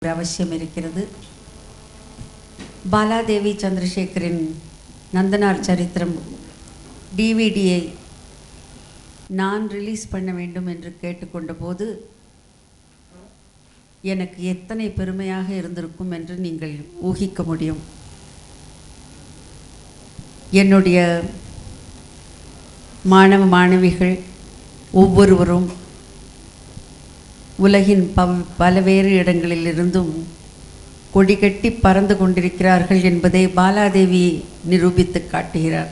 ஒரு அவசியம் இருக்கிறது பாலாதேவி சந்திரசேகரின் நந்தனார் சரித்திரம் டிவிடியை நான் ரிலீஸ் பண்ண வேண்டும் என்று கேட்டுக்கொண்ட போது எனக்கு எத்தனை பெருமையாக இருந்திருக்கும் என்று நீங்கள் ஊகிக்க முடியும் என்னுடைய மாணவ மாணவிகள் ஒவ்வொருவரும் உலகின் பவ் பல்வேறு இடங்களிலிருந்தும் கொடி கட்டி பறந்து கொண்டிருக்கிறார்கள் என்பதை பாலாதேவி நிரூபித்து காட்டுகிறார்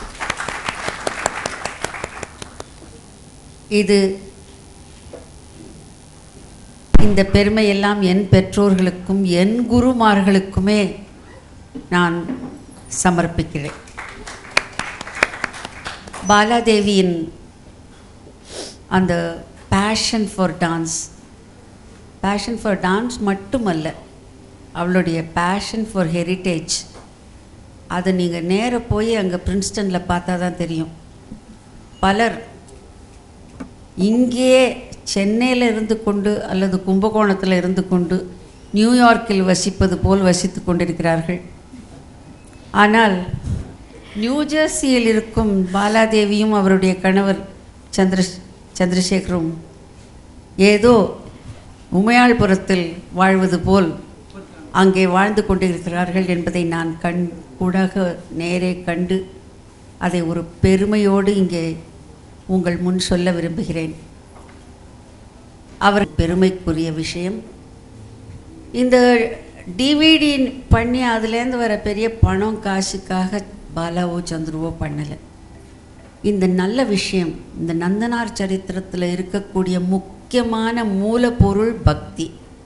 இது இந்த பெருமையெல்லாம் என் பெற்றோர்களுக்கும் என் குருமார்களுக்குமே நான் சமர்ப்பிக்கிறேன் பாலாதேவியின் அந்த passion for dance passion for dance மட்டுமல்ல அவளுடைய பேஷன் ஃபார் ஹெரிட்டேஜ் அதை நீங்கள் நேராக போய் அங்கே பிரின்ஸ்டனில் பார்த்தா தான் தெரியும் பலர் இங்கேயே சென்னையில் இருந்து கொண்டு அல்லது கும்பகோணத்தில் இருந்து கொண்டு நியூயார்க்கில் வசிப்பது போல் வசித்து கொண்டிருக்கிறார்கள் ஆனால் நியூஜெர்சியில் இருக்கும் பாலாதேவியும் அவருடைய கணவர் சந்திர சந்திரசேகரும் ஏதோ உமையாள்புரத்தில் வாழ்வது போல் அங்கே வாழ்ந்து கொண்டிருக்கிறார்கள் என்பதை நான் கண் கூடாக நேரே கண்டு அதை ஒரு பெருமையோடு இங்கே உங்கள் முன் சொல்ல விரும்புகிறேன் அவர் பெருமைக்குரிய விஷயம் இந்த டிவிடி பண்ணி அதுலேருந்து வர பெரிய பணம் காசுக்காக பாலாவோ சந்துருவோ பண்ணலை இந்த நல்ல விஷயம் இந்த நந்தனார் சரித்திரத்தில் இருக்கக்கூடிய முக்கியமான மூலப்பொருள் பக்தி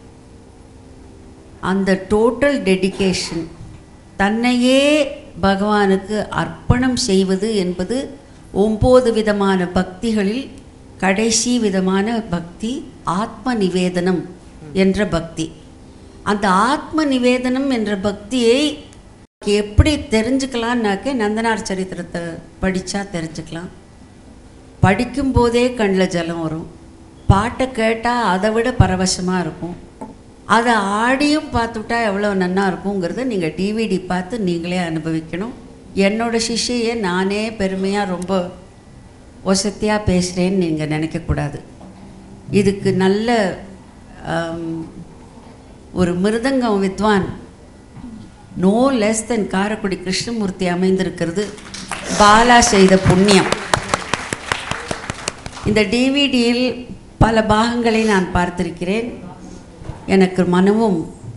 அந்த டோட்டல் டெடிகேஷன் தன்னையே பகவானுக்கு அர்ப்பணம் செய்வது என்பது ஒம்பது விதமான பக்திகளில் கடைசி விதமான பக்தி ஆத்ம நிவேதனம் என்ற பக்தி அந்த ஆத்ம நிவேதனம் என்ற பக்தியை எப்படி தெரிஞ்சுக்கலான்னாக்க நந்தனார் சரித்திரத்தை படித்தா தெரிஞ்சுக்கலாம் படிக்கும்போதே கண்ணில் ஜலம் வரும் பாட்டை கேட்டால் அதை விட பரவசமாக இருக்கும் அதை ஆடியும் பார்த்துட்டா எவ்வளோ நன்னா இருக்குங்கிறத நீங்கள் டிவிடி பார்த்து நீங்களே அனுபவிக்கணும் என்னோட சிஷ்யையை நானே பெருமையாக ரொம்ப ஒசத்தியாக பேசுகிறேன்னு நீங்கள் நினைக்கக்கூடாது இதுக்கு நல்ல ஆம், ஒரு மிருதங்கம் வித்வான் no less than Karaikudi Krishnamurthy அமைந்திருக்கிறது பாலா செய்த புண்ணியம் இந்த டிவிடியில் பல பாகங்களை நான் பார்த்திருக்கிறேன் எனக்கு மனமும்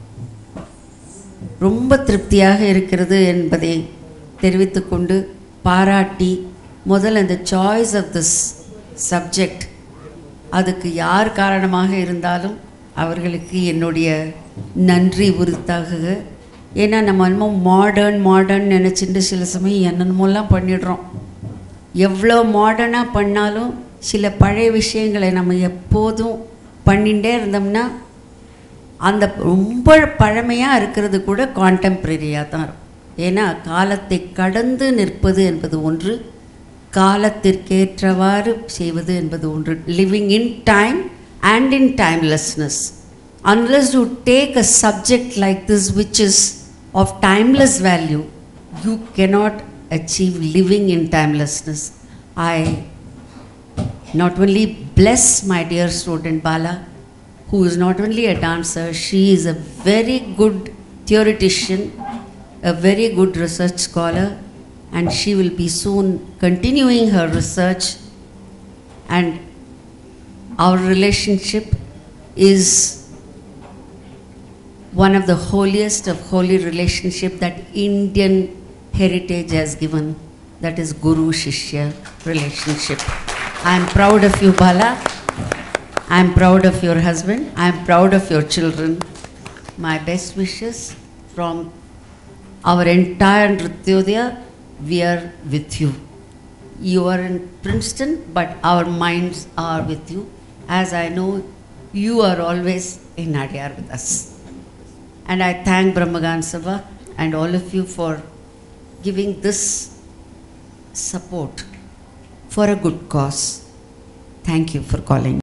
ரொம்ப திருப்தியாக இருக்கிறது என்பதை தெரிவித்துக்கொண்டு பாராட்டி முதல் அந்த சாய்ஸ் ஆஃப் திஸ் சப்ஜெக்ட் அதுக்கு யார் காரணமாக இருந்தாலும் அவர்களுக்கு என்னுடைய நன்றி உரித்தாக ஏன்னா நம்ம என்னமோ மாடர்ன் மாடர்ன் நினச்சிட்டு சில சமயம் என்னென்னமோலாம் பண்ணிடுறோம் எவ்வளோ மாடர்னாக பண்ணாலும் சில பழைய விஷயங்களை நம்ம எப்போதும் பண்ணிகிட்டே இருந்தோம்னா அந்த ரொம்ப பழமையாக இருக்கிறது கூட கான்டெம்ப்ரரியாக தான் இருக்கும் ஏன்னா காலத்தை கடந்து நிற்பது என்பது ஒன்று காலத்திற்கேற்றவாறு செய்வது என்பது ஒன்று living in time and in timelessness unless you take a subject like this which is of timeless value you cannot achieve living in timelessness i not only bless my dear student Bala, who is not only a dancer, she is a very good theoretician, a very good research scholar, and she will be soon continuing her research. And our relationship is one of the holiest of holy relationship that Indian heritage has given. That is Guru Shishya relationship. I am proud of you, Bala. I am proud of your husband. I am proud of your children. My best wishes from our entire Nrityodaya. We are with you. You are in Princeton, but our minds are with you. As I know, you are always in Adyar with us. And I thank Brahmagan Sabha and all of you for giving this support for a good cause. Thank you for calling.